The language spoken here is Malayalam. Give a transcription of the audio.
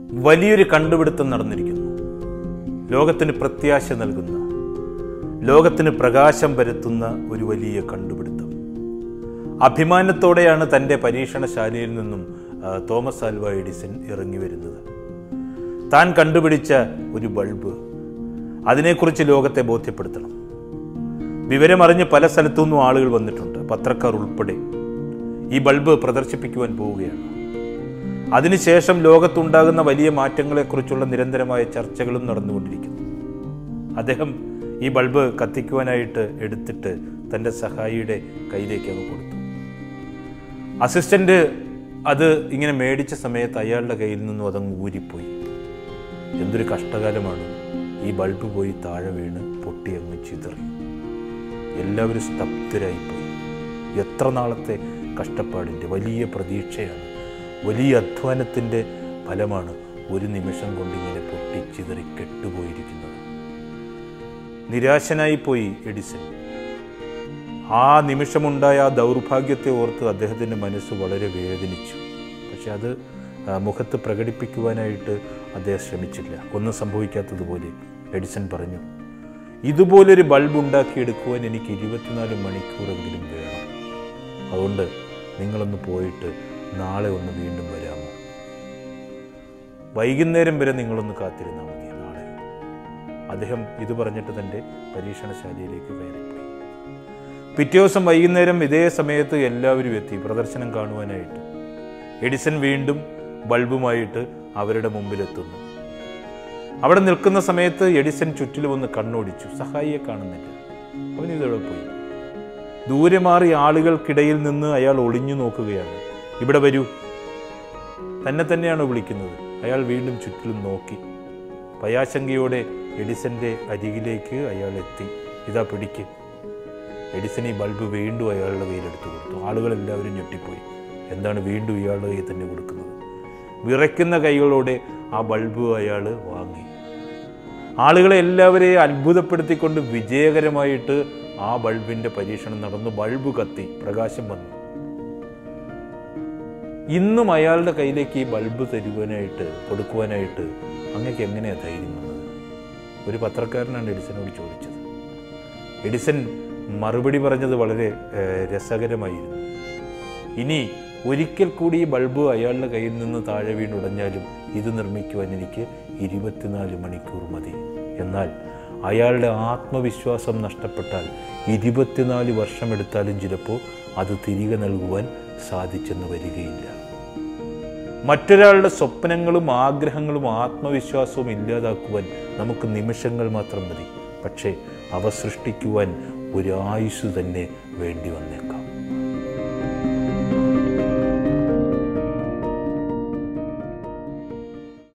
വലിയൊരു കണ്ടുപിടുത്തം നടന്നിരിക്കുന്നു ലോകത്തിന് പ്രത്യാശ നൽകുന്ന ലോകത്തിന് പ്രകാശം പരത്തുന്ന ഒരു വലിയ കണ്ടുപിടുത്തം അഭിമാനത്തോടെയാണ് തൻ്റെ പരീക്ഷണശാലയിൽ നിന്നും ആ, തോമസ് ആൽവ എഡിസൺ ഇറങ്ങി വരുന്നത് താൻ കണ്ടുപിടിച്ച ഒരു ബൾബ് അതിനെക്കുറിച്ച് ലോകത്തെ ബോധ്യപ്പെടുത്തണം വിവരമറിഞ്ഞ് പല സ്ഥലത്തു നിന്നും ആളുകൾ വന്നിട്ടുണ്ട് പത്രക്കാർ ഉൾപ്പെടെ ഈ ബൾബ് പ്രദർശിപ്പിക്കുവാൻ പോവുകയാണ് അതിനുശേഷം ലോകത്തുണ്ടാകുന്ന വലിയ മാറ്റങ്ങളെക്കുറിച്ചുള്ള നിരന്തരമായ ചർച്ചകളും നടന്നുകൊണ്ടിരിക്കുന്നു അദ്ദേഹം ഈ ബൾബ് കത്തിക്കുവാനായിട്ട് എടുത്തിട്ട് തൻ്റെ സഹായിയുടെ കയ്യിലേക്ക് അങ്ങ് കൊടുത്തു അസിസ്റ്റന്റ് അത് ഇങ്ങനെ മേടിച്ച സമയത്ത് അയാളുടെ കയ്യിൽ നിന്നും അതങ്ങ് ഊരിപ്പോയി എന്തൊരു കഷ്ടകാലമാണ് ഈ ബൾബ് പോയി താഴെ വീണ് പൊട്ടി അങ്ങ് ചിതറി എല്ലാവരും സ്തബ്ധരായിപ്പോയി എത്ര നാളത്തെ കഷ്ടപ്പാടിൻ്റെ വലിയ പ്രതീക്ഷയാണ് വലിയ അധ്വാനത്തിൻ്റെ ഫലമാണ് ഒരു നിമിഷം കൊണ്ടിങ്ങനെ പൊട്ടി ചിതറി കെട്ടുപോയിരിക്കുന്നത് നിരാശനായിപ്പോയി എഡിസൺ ആ നിമിഷമുണ്ടായ ആ ദൗർഭാഗ്യത്തെ ഓർത്ത് അദ്ദേഹത്തിൻ്റെ മനസ്സ് വളരെ വേദനിച്ചു പക്ഷെ അത് ആ, മുഖത്ത് പ്രകടിപ്പിക്കുവാനായിട്ട് അദ്ദേഹം ശ്രമിച്ചില്ല ഒന്നും സംഭവിക്കാത്തതുപോലെ എഡിസൺ പറഞ്ഞു ഇതുപോലൊരു ബൾബ് ഉണ്ടാക്കിയെടുക്കുവാൻ എനിക്ക് ഇരുപത്തിനാല് മണിക്കൂറെങ്കിലും വേണം അതുകൊണ്ട് നിങ്ങളൊന്ന് പോയിട്ട് നാളെ ഒന്ന് വീണ്ടും വരാമോ വൈകുന്നേരം വരെ നിങ്ങളൊന്ന് കാത്തിരുന്നാൽ മതി നാളെ അദ്ദേഹം ഇത് പറഞ്ഞിട്ട് തൻ്റെ പരീക്ഷണശാലയിലേക്ക് കയറിപ്പോയി പിറ്റേ ദിവസം വൈകുന്നേരം ഇതേ സമയത്ത് എല്ലാവരും എത്തി പ്രദർശനം കാണുവാനായിട്ട് എഡിസൺ വീണ്ടും ബൾബുമായിട്ട് അവരുടെ മുമ്പിലെത്തുന്നു അവിടെ നിൽക്കുന്ന സമയത്ത് എഡിസൺ ചുറ്റിലും ഒന്ന് കണ്ണോടിച്ചു സഹായിയെ കാണുന്നില്ല അവൻ ഇതോടെ പോയി ദൂരെ മാറി ആളുകൾക്കിടയിൽ നിന്ന് അയാൾ ഒളിഞ്ഞു നോക്കുകയാണ് ഇവിടെ വരൂ തന്നെ തന്നെയാണോ വിളിക്കുന്നത് അയാൾ വീണ്ടും ചുറ്റിലും നോക്കി ഭയാശങ്കയോടെ എഡിസന്റെ അരികിലേക്ക് അയാൾ എത്തി ഇതാ പിടിക്ക് എഡിസൺ ഈ ബൾബ് വീണ്ടും അയാളുടെ കയ്യിലെടുത്ത് കൊടുത്തു ആളുകളെല്ലാവരും ഞെട്ടിപ്പോയി എന്താണ് വീണ്ടും ഇയാളുടെ കയ്യിൽ തന്നെ കൊടുക്കുന്നത് വിറയ്ക്കുന്ന കൈകളോടെ ആ ബൾബ് അയാൾ വാങ്ങി ആളുകളെ എല്ലാവരെയും അത്ഭുതപ്പെടുത്തിക്കൊണ്ട് വിജയകരമായിട്ട് ആ ബൾബിന്റെ പരീക്ഷണം നടന്നു ബൾബ് കത്തി പ്രകാശം വന്നു ഇന്നും അയാളുടെ കയ്യിലേക്ക് ഈ ബൾബ് തരുവാനായിട്ട് കൊടുക്കുവാനായിട്ട് അങ്ങക്ക് എങ്ങനെയാണ് ധൈര്യം വന്നത് ഒരു പത്രക്കാരനാണ് എഡിസനോട് ചോദിച്ചത് എഡിസൺ മറുപടി പറഞ്ഞത് വളരെ ഏഹ്, രസകരമായിരുന്നു ഇനി ഒരിക്കൽ കൂടി ഈ ബൾബ് അയാളുടെ കയ്യിൽ നിന്ന് താഴെ വീണുടഞ്ഞാലും ഇത് നിർമ്മിക്കുവാൻ എനിക്ക് ഇരുപത്തിനാല് മണിക്കൂർ മതി എന്നാൽ അയാളുടെ ആത്മവിശ്വാസം നഷ്ടപ്പെട്ടാൽ ഇരുപത്തിനാല് വർഷമെടുത്താലും ചിലപ്പോൾ അത് തിരികെ നൽകുവാൻ സാധിച്ചെന്ന് വരികയില്ല മറ്റൊരാളുടെ സ്വപ്നങ്ങളും ആഗ്രഹങ്ങളും ആത്മവിശ്വാസവും ഇല്ലാതാക്കുവാൻ നമുക്ക് നിമിഷങ്ങൾ മാത്രം മതി പക്ഷേ അവ സൃഷ്ടിക്കുവാൻ ഒരു ആയുസ് തന്നെ വേണ്ടി വന്നേക്കാം